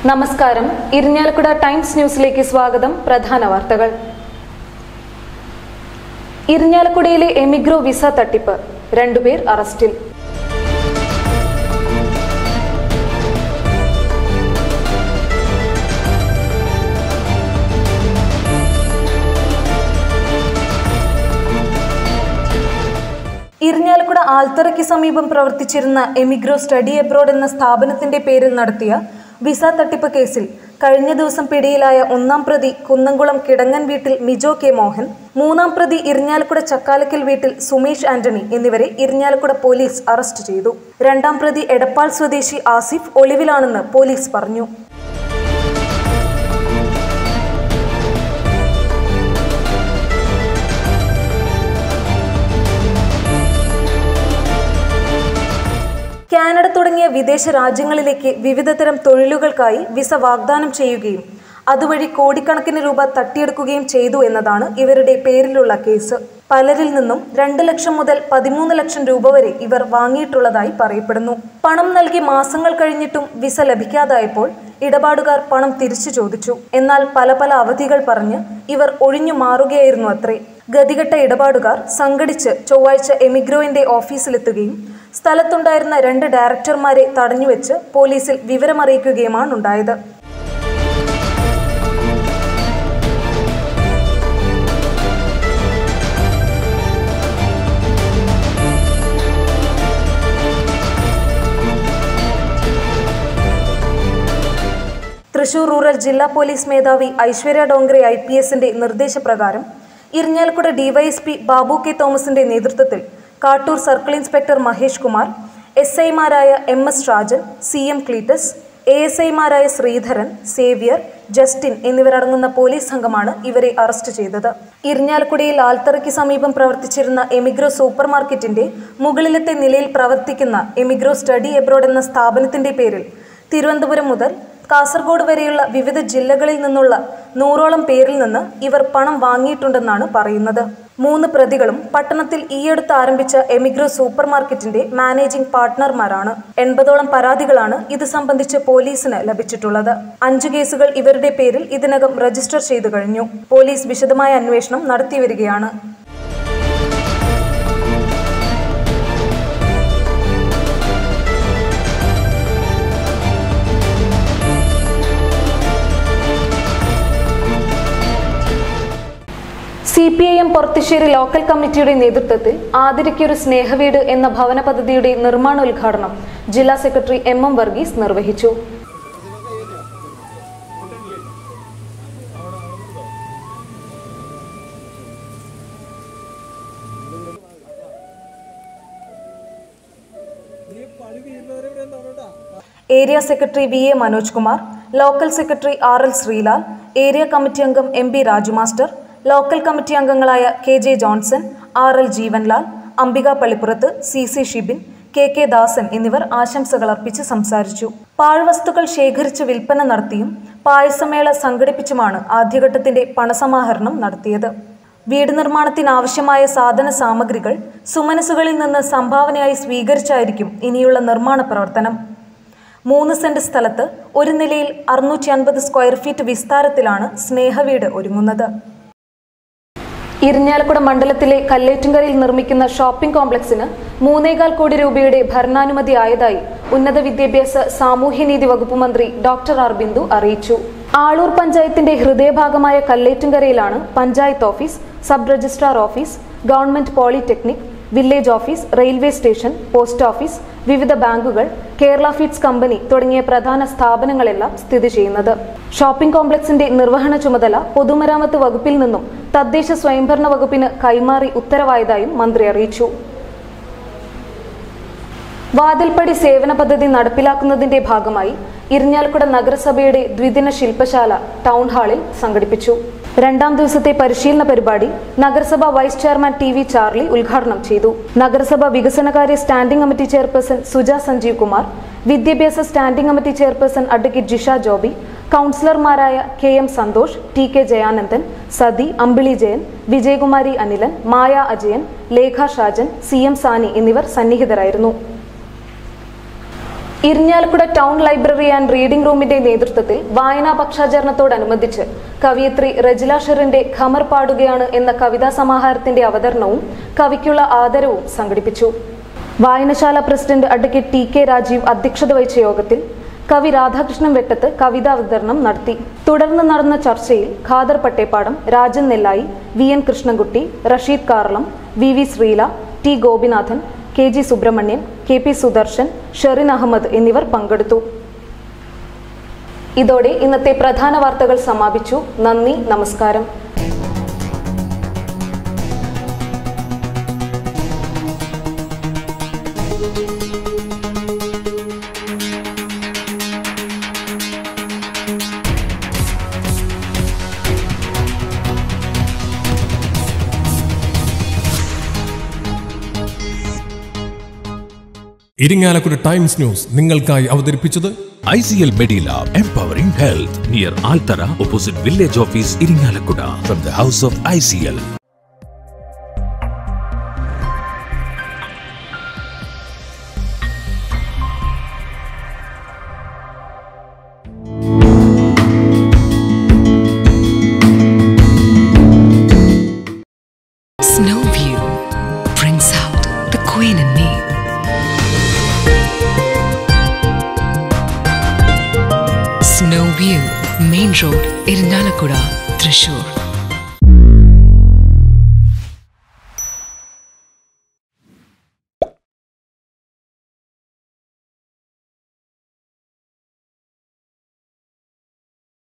നമസ്കാരം ഇരിഞ്ഞാലക്കുട ടൈംസ് ന്യൂസിലേക്ക് സ്വാഗതം പ്രധാന വാർത്തകൾ ഇരിഞ്ഞാലക്കുടയിലെ എമിഗ്രോ വിസ തട്ടിപ്പ് രണ്ടുപേർ അറസ്റ്റിൽ ഇരിഞ്ഞാലക്കുട ആൽത്തറയ്ക്ക് സമീപം പ്രവർത്തിച്ചിരുന്ന എമിഗ്രോ സ്റ്റഡി എബ്രോഡ് എന്ന സ്ഥാപനത്തിന്റെ പേരിൽ നടത്തിയ വിസ തട്ടിപ്പ് കേസിൽ കഴിഞ്ഞ ദിവസം പിടിയിലായ ഒന്നാം പ്രതി കുന്നംകുളം കിടങ്ങൻ വീട്ടിൽ മിജോ കെ മോഹൻ മൂന്നാം പ്രതി ഇരിഞ്ഞാലക്കുട ചക്കാലക്കൽ വീട്ടിൽ സുമേഷ് ആന്റണി എന്നിവരെ ഇരിഞ്ഞാലക്കുട പോലീസ് അറസ്റ്റ് ചെയ്തു രണ്ടാം പ്രതി എടപ്പാൾ സ്വദേശി ആസിഫ് ഒളിവിലാണെന്ന് പോലീസ് പറഞ്ഞു കാനഡ തുടങ്ങിയ വിദേശ രാജ്യങ്ങളിലേക്ക് വിവിധതരം തൊഴിലുകൾക്കായി വിസ വാഗ്ദാനം ചെയ്യുകയും അതുവഴി കോടിക്കണക്കിന് രൂപ തട്ടിയെടുക്കുകയും ചെയ്തു എന്നതാണ് ഇവരുടെ പേരിലുള്ള കേസ് പലരിൽ നിന്നും രണ്ട് ലക്ഷം മുതൽ പതിമൂന്ന് ലക്ഷം രൂപ വരെ ഇവർ വാങ്ങിയിട്ടുള്ളതായി പറയപ്പെടുന്നു പണം നൽകി മാസങ്ങൾ കഴിഞ്ഞിട്ടും വിസ ലഭിക്കാതായപ്പോൾ ഇടപാടുകാർ പണം തിരിച്ചു ചോദിച്ചു എന്നാൽ പല പല അവധികൾ പറഞ്ഞ് ഇവർ ഒഴിഞ്ഞു മാറുകയായിരുന്നു അത്രേ ഗതികെട്ട ഇടപാടുകാർ സംഘടിച്ച് ചൊവ്വാഴ്ച എമിഗ്രോയിന്റെ ഓഫീസിലെത്തുകയും സ്ഥലത്തുണ്ടായിരുന്ന രണ്ട് ഡയറക്ടർമാരെ തടഞ്ഞുവെച്ച് പോലീസിൽ വിവരമറിയിക്കുകയുമാണ് ഉണ്ടായത് തൃശൂർ റൂറൽ ജില്ലാ പോലീസ് മേധാവി ഐശ്വര്യ ഡോങ്റെ ഐ പി എസിന്റെ നിർദ്ദേശപ്രകാരം ഇരിഞ്ഞാലക്കുട ഡിവൈഎസ്പി ബാബു കെ തോമസിന്റെ നേതൃത്വത്തിൽ Kattoor circle inspector Mahesh Kumar S ഐമാരായ M S Rajan C M Cleetus A S ഐമാരായ ശ്രീധരൻ സേവ്യർ ജസ്റ്റിൻ എന്നിവരടങ്ങുന്ന പോലീസ് സംഘമാണ് ഇവരെ അറസ്റ്റ് ചെയ്തത് ഇരിഞ്ഞാലക്കുടയിൽ ആൽത്തറയ്ക്ക് സമീപം പ്രവർത്തിച്ചിരുന്ന എമിഗ്രോ സൂപ്പർ മാർക്കറ്റിന്റെ മുകളിലത്തെ നിലയിൽ പ്രവർത്തിക്കുന്ന എമിഗ്രോ സ്റ്റഡി എബ്രോഡ് എന്ന സ്ഥാപനത്തിന്റെ പേരിൽ തിരുവനന്തപുരം മുതൽ കാസർഗോഡ് വരെയുള്ള വിവിധ ജില്ലകളിൽ നിന്നുള്ള നൂറോളം പേരിൽ നിന്ന് ഇവർ പണം വാങ്ങിയിട്ടുണ്ടെന്നാണ് പറയുന്നത് മൂന്ന് പ്രതികളും പട്ടണത്തിൽ ഈയടുത്ത് ആരംഭിച്ച എമിഗ്രോ സൂപ്പർ മാർക്കറ്റിന്റെ മാനേജിംഗ് പാർട്ട്ണർമാരാണ് എൺപതോളം പരാതികളാണ് ഇത് സംബന്ധിച്ച് പോലീസിന് ലഭിച്ചിട്ടുള്ളത് അഞ്ചു കേസുകൾ ഇവരുടെ പേരിൽ ഇതിനകം രജിസ്റ്റർ ചെയ്തു കഴിഞ്ഞു പോലീസ് വിശദമായ അന്വേഷണം നടത്തിവരികയാണ് C P I M Porathissery local കമ്മിറ്റിയുടെ നേതൃത്വത്തിൽ ആതിരയ്ക്കൊരു സ്നേഹവീട് എന്ന ഭവന പദ്ധതിയുടെ നിർമ്മാണോദ്ഘാടനം ജില്ലാ സെക്രട്ടറി എം എം വർഗീസ് നിർവഹിച്ചു area secretary V A Manoj Kumar local secretary R L Sreelal area committee അംഗം M P Raju master local committee അംഗങ്ങളായ K J Johnson R L Jeevanlal Ambika Pallippurath C C Shibin K K Dasan എന്നിവർ ആശംസകൾ അർപ്പിച്ച് സംസാരിച്ചു പാഴ്വസ്തുക്കൾ ശേഖരിച്ച് വിൽപ്പന നടത്തിയും പായസമേള സംഘടിപ്പിച്ചുമാണ് ആദ്യഘട്ടത്തിന്റെ പണസമാഹരണം നടത്തിയത് വീട് നിർമ്മാണത്തിനാവശ്യമായ സാധന സാമഗ്രികൾ സുമനസുകളിൽ നിന്ന് സംഭാവനയായി സ്വീകരിച്ചായിരിക്കും ഇനിയുള്ള നിർമ്മാണ പ്രവർത്തനം മൂന്ന് സെന്റ് സ്ഥലത്ത് ഒരു നിലയിൽ അറുന്നൂറ്റി അൻപത് സ്ക്വയർ ഫീറ്റ് വിസ്താരത്തിലാണ് സ്നേഹവീട് ഒരുങ്ങുന്നത് ഇരിഞ്ഞാലക്കുട മണ്ഡലത്തിലെ കല്ലേറ്റുംകരയിൽ നിർമ്മിക്കുന്ന ഷോപ്പിംഗ് കോംപ്ലക്സിന് മൂന്നേകാൽ കോടി രൂപയുടെ ഭരണാനുമതി ആയതായി ഉന്നത വിദ്യാഭ്യാസ സാമൂഹ്യനീതി വകുപ്പ് മന്ത്രി ഡോക്ടർ ആർ ബിന്ദു അറിയിച്ചു ആളൂർ പഞ്ചായത്തിന്റെ ഹൃദയഭാഗമായ കല്ലേറ്റുംകരയിലാണ് panchayat office sub registrar office government polytechnic village office railway station post office വിവിധ ബാങ്കുകൾ കേരള ഫീഡ്സ് കമ്പനി തുടങ്ങിയ പ്രധാന സ്ഥാപനങ്ങളെല്ലാം സ്ഥിതി ചെയ്യുന്നത് ഷോപ്പിംഗ് കോംപ്ലക്സിന്റെ നിർവഹണ ചുമതല പൊതുമരാമത്ത് വകുപ്പിൽ നിന്നും തദ്ദേശ സ്വയംഭരണ വകുപ്പിന് കൈമാറി ഉത്തരവായതായും മന്ത്രി അറിയിച്ചു വാതിൽപ്പടി സേവന പദ്ധതി നടപ്പിലാക്കുന്നതിന്റെ ഭാഗമായി ഇരിഞ്ഞാലക്കുട നഗരസഭയുടെ ദ്വിദിന ശില്പശാല ടൗൺ ഹാളിൽ സംഘടിപ്പിച്ചു രണ്ടാം ദിവസത്തെ പരിശീലന പരിപാടി നഗരസഭ vice chairman T V Charlie ഉദ്ഘാടനം ചെയ്തു നഗരസഭ വികസനകാര്യ standing committee chairperson Suja Sanjeev Kumar വിദ്യാഭ്യാസ standing committee chairperson advocate Jisha Joby കൗൺസിലർമാരായ K M Santhosh T K Jayanandan Sathi Ambili Jayan Vijayakumari Anilan Maya Ajayan Lekha Shajan C M Sani എന്നിവർ സന്നിഹിതരായിരുന്നു Irinjalakuda town library and reading റൂമിന്റെ നേതൃത്വത്തിൽ വായനാ പക്ഷാചരണത്തോടനുബന്ധിച്ച് കവിയത്രി റജില ഷെറിന്റെ ഖമർ പാടുകയാണ് എന്ന കവിതാ സമാഹാരത്തിന്റെ അവതരണവും കവിക്കുള്ള ആദരവും സംഘടിപ്പിച്ചു വായനശാല president advocate T K Rajeev അധ്യക്ഷത വഹിച്ച യോഗത്തിൽ കവി രാധാകൃഷ്ണൻ വെട്ടത്ത് കവിതാ അവതരണം നടത്തി തുടർന്ന് നടന്ന ചർച്ചയിൽ Khader Pattepadam Rajan Nellayi V N Krishnankutty Rasheed Karalam V V Sreela T Gopinathan K G Subramanian K P Sudarshan Sherin Ahammed എന്നിവർ പങ്കെടുത്തു ഇതോടെ ഇന്നത്തെ പ്രധാന വാർത്തകൾ സമാപിച്ചു നന്ദി നമസ്കാരം ഇരിങ്ങാലക്കുട ടൈംസ് ന്യൂസ് നിങ്ങൾക്കായി അവതരിപ്പിച്ചത് ICL Medilab Empowering Health near Altara opposite Village Office Iringalakkuda from the House of ICL. Snow View brings out the queen in me. Snow View, Main Road, Irinalakuda, Thrissur.